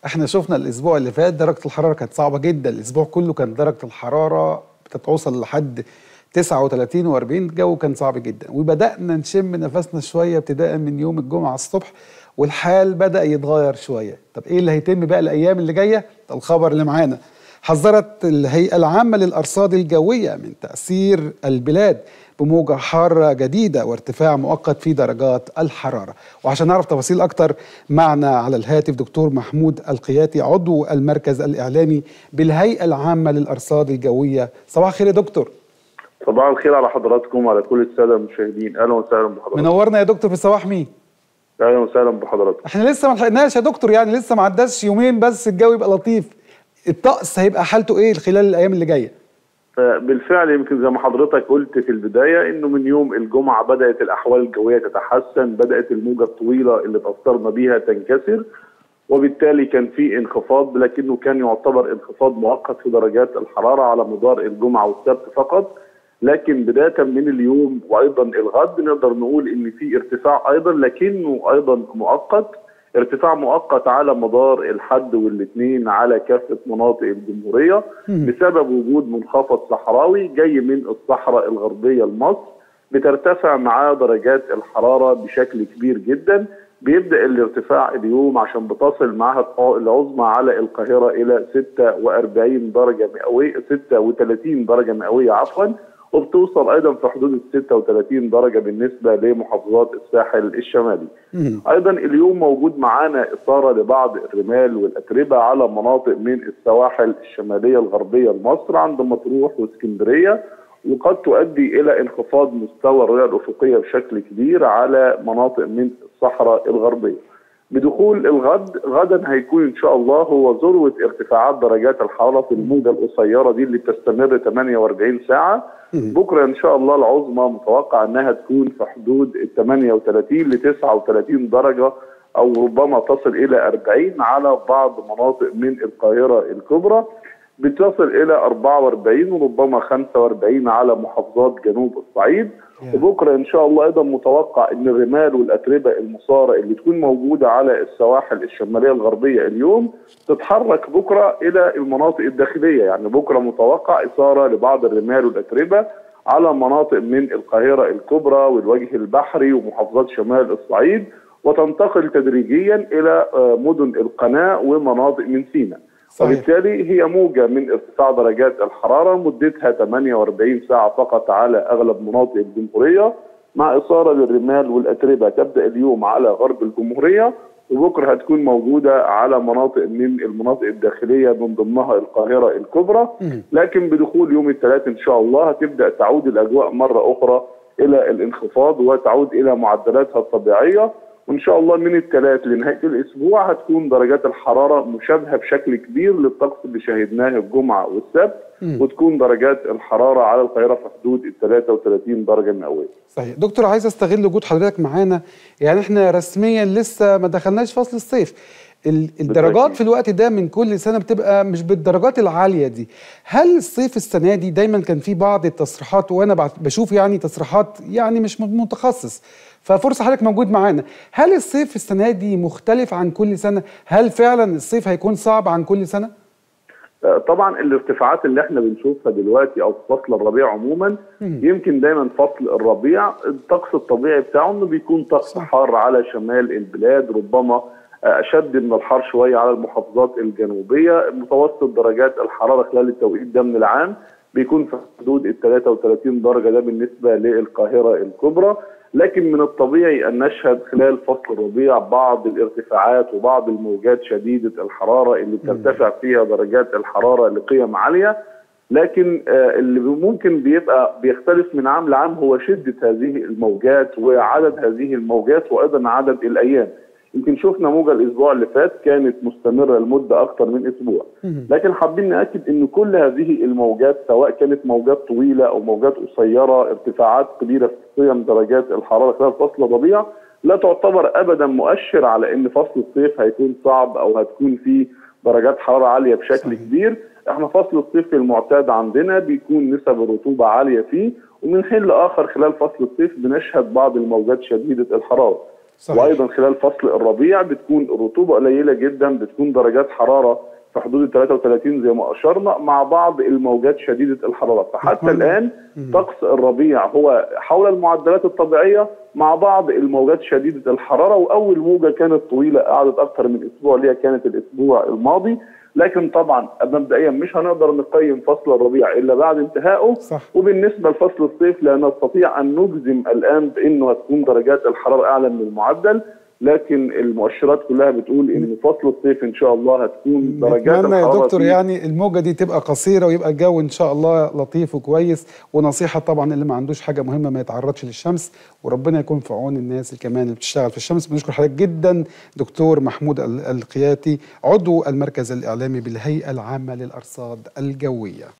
احنا شفنا الاسبوع اللي فات درجه الحراره كانت صعبه جدا الاسبوع كله كان درجه الحراره بتتوصل لحد 39 و40 الجو كان صعب جدا وبدانا نشم نفسنا شويه ابتداء من يوم الجمعه الصبح والحال بدا يتغير شويه طب ايه اللي هيتم بقى الايام اللي جايه الخبر اللي معانا حذرت الهيئه العامه للارصاد الجويه من تاثير البلاد بموجة حارة جديدة وارتفاع مؤقت في درجات الحرارة وعشان نعرف تفاصيل أكتر معنا على الهاتف دكتور محمود القياتي عضو المركز الإعلامي بالهيئة العامة للأرصاد الجوية صباح الخير يا دكتور صباح الخير على حضراتكم وعلى كل الساده المشاهدين اهلا وسهلا بحضراتكم منورنا يا دكتور في صباح مين اهلا وسهلا بحضراتكم احنا لسه ما لحقناش يا دكتور يعني لسه ما عداش يومين بس الجو يبقى لطيف الطقس هيبقى حالته ايه خلال الايام اللي جايه بالفعل يمكن زي ما حضرتك قلت في البدايه انه من يوم الجمعه بدات الاحوال الجويه تتحسن بدات الموجه الطويله اللي تاثرنا بيها تنكسر وبالتالي كان في انخفاض لكنه كان يعتبر انخفاض مؤقت في درجات الحراره على مدار الجمعه والسبت فقط لكن بدايه من اليوم وايضا الغد نقدر نقول ان في ارتفاع ايضا لكنه ايضا مؤقت ارتفاع مؤقت على مدار الحد والاثنين على كافه مناطق الجمهوريه بسبب وجود منخفض صحراوي جاي من الصحراء الغربيه لمصر بترتفع معاه درجات الحراره بشكل كبير جدا بيبدا الارتفاع اليوم عشان بتصل معها العظمى على القاهره الى 46 درجه مئويه 36 درجه مئويه عفوا وبتوصل ايضا في حدود ال 36 درجه بالنسبه لمحافظات الساحل الشمالي. ايضا اليوم موجود معانا اثاره لبعض الرمال والاتربه على مناطق من السواحل الشماليه الغربيه لمصر عند مطروح واسكندريه وقد تؤدي الى انخفاض مستوى الرؤيه الافقيه بشكل كبير على مناطق من الصحراء الغربيه. بدخول الغد غدا هيكون ان شاء الله هو ذروه ارتفاعات درجات الحراره في الموجه القصيره دي اللي بتستمر 48 ساعه بكره ان شاء الله العظمى متوقع انها تكون في حدود ال 38 ل 39 درجه او ربما تصل الى 40 على بعض مناطق من القاهره الكبرى بتصل الى 44 وربما 45 على محافظات جنوب الصعيد وبكره ان شاء الله ايضا متوقع ان الرمال والاتربه المصاره اللي تكون موجوده على السواحل الشماليه الغربيه اليوم تتحرك بكره الى المناطق الداخليه يعني بكره متوقع اثاره لبعض الرمال والاتربه على مناطق من القاهره الكبرى والوجه البحري ومحافظات شمال الصعيد وتنتقل تدريجيا الى مدن القناه ومناطق من سيناء. وبالتالي هي موجة من ارتفاع درجات الحرارة مدتها 48 ساعة فقط على أغلب مناطق الجمهورية مع إثارة للرمال والأتربة تبدأ اليوم على غرب الجمهورية وبكرة هتكون موجودة على مناطق من المناطق الداخلية من ضمنها القاهرة الكبرى لكن بدخول يوم الثلاث إن شاء الله هتبدأ تعود الأجواء مرة أخرى إلى الانخفاض وتعود إلى معدلاتها الطبيعية وان شاء الله من الثلاث لنهايه الاسبوع هتكون درجات الحراره مشابهه بشكل كبير للطقس اللي شاهدناه الجمعه والسبت م. وتكون درجات الحراره على القاهره في حدود ال 33 درجه مئويه. صحيح، دكتور عايز استغل وجود حضرتك معانا يعني احنا رسميا لسه ما دخلناش فصل الصيف. الدرجات في الوقت ده من كل سنه بتبقى مش بالدرجات العاليه دي هل الصيف السنه دي دايما كان في بعض التصريحات وانا بشوف يعني تصريحات يعني مش متخصص ففرصه حضرتك موجود معانا هل الصيف السنه دي مختلف عن كل سنه هل فعلا الصيف هيكون صعب عن كل سنه طبعا الارتفاعات اللي احنا بنشوفها دلوقتي او في فصل الربيع عموما يمكن دايما فصل الربيع الطقس الطبيعي بتاعه انه بيكون طقس حار على شمال البلاد ربما اشد من الحر شويه على المحافظات الجنوبيه متوسط درجات الحراره خلال التوقيت ده من العام بيكون في حدود ال 33 درجه ده بالنسبه للقاهره الكبرى لكن من الطبيعي ان نشهد خلال فصل الربيع بعض الارتفاعات وبعض الموجات شديده الحراره اللي بترتفع فيها درجات الحراره لقيم عاليه لكن اللي ممكن بيبقى بيختلف من عام لعام هو شده هذه الموجات وعدد هذه الموجات وايضا عدد الايام يمكن شفنا موجة الأسبوع اللي فات كانت مستمرة لمدة أكثر من أسبوع لكن حابين نأكد أن كل هذه الموجات سواء كانت موجات طويلة أو موجات قصيرة ارتفاعات كبيرة في قيم درجات الحرارة خلال فصل الربيع لا تعتبر أبدا مؤشر على أن فصل الصيف هيكون صعب أو هتكون فيه درجات حرارة عالية بشكل صحيح. كبير احنا فصل الصيف المعتاد عندنا بيكون نسب الرطوبة عالية فيه ومن حين لآخر خلال فصل الصيف بنشهد بعض الموجات شديدة الحرارة صحيح. وايضا خلال فصل الربيع بتكون الرطوبه قليله جدا بتكون درجات حراره في حدود ال 33 زي ما اشرنا مع بعض الموجات شديده الحراره فحتى أتمنى. الان طقس الربيع هو حول المعدلات الطبيعيه مع بعض الموجات شديده الحراره واول موجه كانت طويله قعدت اكثر من اسبوع اللي هي كانت الاسبوع الماضي لكن طبعا مبدئيا مش هنقدر نقيم فصل الربيع الا بعد انتهائه صح. وبالنسبه لفصل الصيف لا نستطيع ان نجزم الان بانه هتكون درجات الحراره اعلى من المعدل لكن المؤشرات كلها بتقول ان فصل الصيف ان شاء الله هتكون درجات نتمنى يا الحراره دكتور فيه يعني الموجة دي تبقى قصيرة ويبقى الجو إن شاء الله لطيف وكويس ونصيحة طبعا اللي ما عندوش حاجة مهمة ما يتعرضش للشمس وربنا يكون في عون الناس اللي كمان اللي بتشتغل في الشمس بنشكر حضرتك جدا دكتور محمود ال- القياتي عضو المركز الإعلامي بالهيئة العامة للأرصاد الجوية